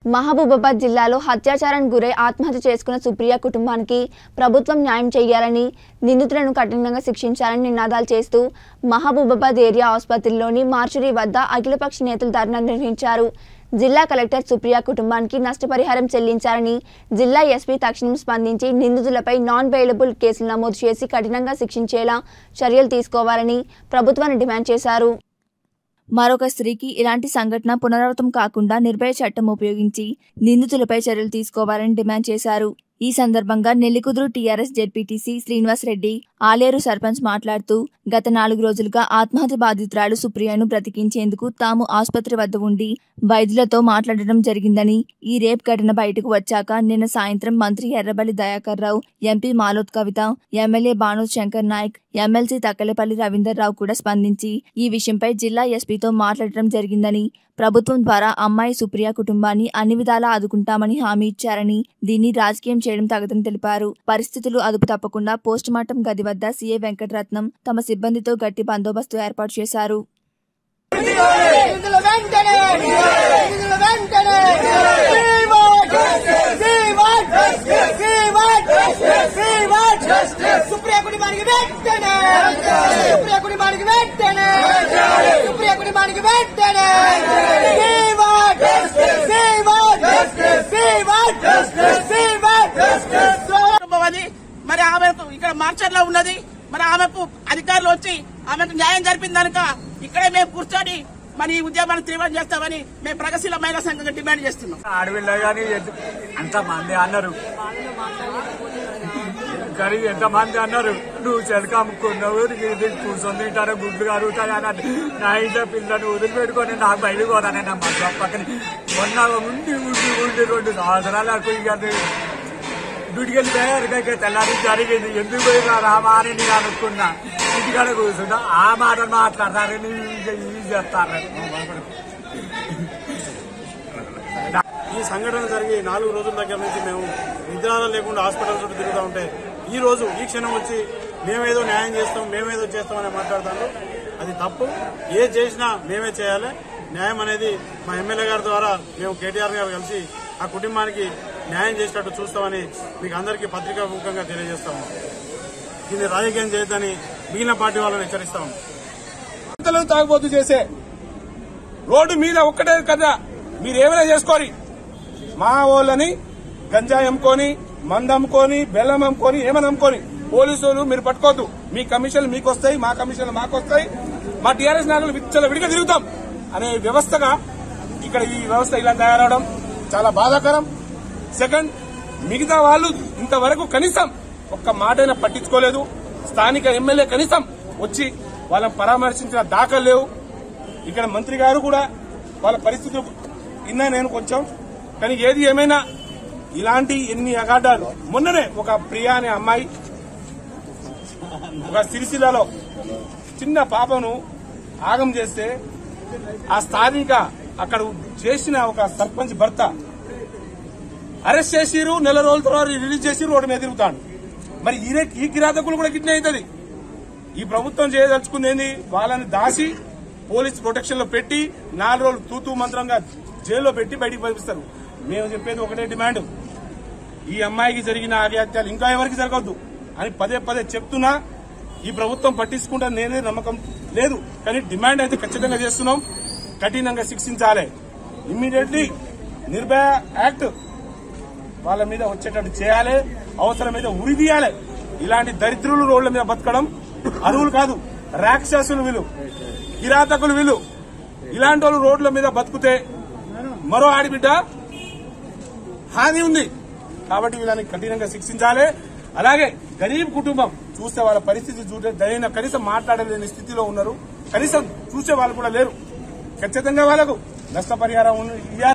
మహబూబాబాద్ జిల్లాలో అత్యాచారానికి గురై ఆత్మహత్య చేసుకున్న సుప్రియ కుటుంబానికి ప్రభుత్వం న్యాయం చేయాలని నిందితులను కఠినంగా శిక్షించాలని నినాదాలు చేస్తూ మహబూబాబాద్ ఏరియా ఆసుపత్రిలోని మార్చురీ వద్ద అఖిలపక్ష నేతలు ధర్నా నిర్వహించారు జిల్లా కలెక్టర్ సుప్రియ కుటుంబానికి నష్టపరిహారం చెల్లించాలని జిల్లా ఎస్పీ తక్షణం స్పందించి నిందితులపై నాన్ బెయిలబుల్ కేసులు నమోదు చేసి కఠినంగా శిక్షించేలా చర్యలు తీసుకోవాలని ప్రభుత్వాన్ని డిమాండ్ చేశారు మరొక స్త్రీకి ఇలాంటి సంఘటన పునరావృతం కాకుండా నిర్భయ చట్టం ఉపయోగించి నిందితులపై చర్యలు తీసుకోవాలని డిమాండ్ చేశారు ఈ సందర్భంగా నెల్లికుదురు టీఆర్ఎస్ జెడ్పీటీసీ శ్రీనివాస్ రెడ్డి ఆలేరు సర్పంచ్ మాట్లాడుతూ గత నాలుగు రోజులుగా ఆత్మహత్య బాధితురాలు సుప్రియను బ్రతికించేందుకు తాము ఆసుపత్రి వద్ద ఉండి వైద్యులతో మాట్లాడడం జరిగిందని ఈ రేప్ ఘటన బయటకు వచ్చాక నిన్న సాయంత్రం మంత్రి Errabelli Dayakar Rao MP Maloth Kavitha MLA Banoth Shankar Naik MLC Takkallapalli Ravinder Rao కూడా స్పందించి ఈ విషయంపై జిల్లా ఎస్పీతో మాట్లాడడం జరిగిందని ప్రభుత్వం ద్వారా అమ్మాయి సుప్రియ కుటుంబాన్ని అన్ని విధాలా ఆదుకుంటామని హామీ ఇచ్చారని దీన్ని రాజకీయం చేయడం తగదని తెలిపారు పరిస్థితులు అదుపు తప్పకుండా పోస్టుమార్టం గది వద్ద సీఏ వెంకటరత్నం తమ సిబ్బందితో గట్టి బందోబస్తు ఏర్పాటు చేశారు నిధుల వెంటనే నిధుల వెంటనే శ్రీవాడ్ శ్రీవాడ్ శ్రీవాడ్ శ్రీవాడ్ సుప్రియ కుటుంబానికి వెంటనే సుప్రియ కుటుంబానికి వెంటనే సుప్రియ కుటుంబానికి వెంటనే శ్రీవాడ్ శ్రీవాడ్ శ్రీవాడ్ శ్రీవాడ్ కుటుంబం అది మరి ఆమె ఇక్కడ మార్చర్లో ఉన్నది మరి ఆమెకు అధికారులు వచ్చి ఆమెకు న్యాయం జరిపింది కనుక ఇక్కడే మేము కూర్చొని మరి ఈ ఉద్యమాన్ని తీవ్రం చేస్తామని మేము ప్రగతిశీల మహిళా సంఘంగా డిమాండ్ చేస్తున్నాం అడవిలో కానీ అంత మంది అన్నారు కానీ ఎంత మంది అన్నారు నువ్వు చెలక అమ్ముకున్నావు నీకు ఇది కూర్చొని తింటారు గుడ్లు కరుగుతాయి అని నా ఇంట్లో పిల్లలు వదిలిపెట్టుకొని నాకు బయటకు పోతానే నా మన పక్కన మొన్న ఉండి ఉండి ఉండి రెండు సంవత్సరాలకు ఇక డ్యూటీకి వెళ్ళిపోయారు తెల్లారి జరిగింది ఎందుకు పోయినా రామా అని నేను అనుకున్నా ఇంటికాడ కూర్చున్నా ఆ మాటలు మాట్లాడతారు నేను ఇది చేస్తాను ఈ సంఘటన జరిగి నాలుగు రోజుల దగ్గర నుంచి మేము నిద్రాలు లేకుండా హాస్పిటల్ చుట్టూ తిరుగుతూ ఉంటే ఈ రోజు ఈ క్షణం వచ్చి మేమేదో న్యాయం చేస్తాం మేమేదో చేస్తామని మాట్లాడుతాను అది తప్పు ఏ చేసినా మేమే చేయాలి న్యాయం అనేది మా ఎమ్మెల్యే గారి ద్వారా మేము కేటీఆర్ గారు కలిసి ఆ కుటుంబానికి న్యాయం చేసినట్టు చూస్తామని మీకు అందరికీ పత్రికాముఖంగా తెలియజేస్తాము దీన్ని రాజకీయం చేయొద్దని మిగిలిన పార్టీ వాళ్ళని హెచ్చరిస్తాము పిల్లలను తాగుబోతు చేసే రోడ్డు మీద ఒక్కటే కదా మీరు ఏమైనా చేసుకోరి మా వాళ్ళని గంజాయి అమ్ముకొని మందు అమ్ముకొని బెల్లం అమ్ముకొని ఏమైనా అమ్ముకొని పోలీసులు మీరు పట్టుకోవద్దు మీ కమిషన్లు మీకు వస్తాయి మా కమిషన్లు మాకు వస్తాయి మా టీఆర్ఎస్ నాయకులు విచ్చల విడిగా తిరుగుతాం అనే వ్యవస్థగా ఇక్కడ ఈ వ్యవస్థ ఇలా తయారవడం చాలా బాధాకరం సెకండ్ మిగతా వాళ్ళు ఇంతవరకు కనీసం ఒక్క మాటైనా పట్టించుకోలేదు స్థానిక ఎమ్మెల్యే కనీసం వచ్చి వాళ్ళని పరామర్శించిన దాఖలు లేవు ఇక్కడ మంత్రి గారు కూడా వాళ్ళ పరిస్థితులు విన్నా నేను కొంచెం కానీ ఏది ఏమైనా ఇలాంటి ఎన్ని అగాధాలు మొన్ననే ఒక ప్రియా అనే అమ్మాయి ఒక సిరిసిల్లలో చిన్న పాపను ఆగం చేస్తే ఆ స్థానిక అక్కడ చేసిన ఒక సర్పంచ్ భర్త అరెస్ట్ చేసిరు నెల రోజుల తర్వాత రిలీజ్ చేసి రోడ్డు మీద తిరుగుతాడు మరి ఈయన ఈ కిరాతకులు కూడా గిట్నే అవుతుంది ఈ ప్రభుత్వం చేయదలుచుకుంది ఏంది వాళ్ళని దాసి పోలీస్ ప్రొటెక్షన్ లో పెట్టి నాలుగు రోజులు తూతూ మంత్రంగా జైల్లో పెట్టి బయటికి పంపిస్తారు మేము చెప్పేది ఒకటే డిమాండ్ ఈ అమ్మాయికి జరిగిన ఆత్యాలు ఇంకా ఎవరికి జరగవద్దు అని పదే పదే చెప్తున్నా ఈ ప్రభుత్వం పట్టించుకుంటా నేనే నమ్మకం లేదు కానీ డిమాండ్ అయితే ఖచ్చితంగా చేస్తున్నాం కఠినంగా శిక్షించాలి ఇమ్మీడియట్లీ నిర్భయ యాక్ట్ వాళ్ళ మీద వచ్చేటట్టు చేయాలి అవసరమైతే ఉరి తీయాలి ఇలాంటి దరిద్రులు రోడ్ల మీద బతకడం అరువులు కాదు రాక్షసులు వీళ్ళు కిరాతకులు వీళ్ళు ఇలాంటి వాళ్ళు రోడ్ల మీద బతుకుతే మరో ఆడిబిడ్డ హాని ఉంది కాబట్టి వీళ్ళని కఠినంగా శిక్షించాలి అలాగే గరీబ్ కుటుంబం చూస్తే వాళ్ళ పరిస్థితి చూస్తే దయన కనీసం మాట్లాడలేని స్థితిలో ఉన్నారు కనీసం చూసే వాళ్ళు కూడా లేరు ఖచ్చితంగా వాళ్ళకు నష్టపరిహారం ఇవ్వాలి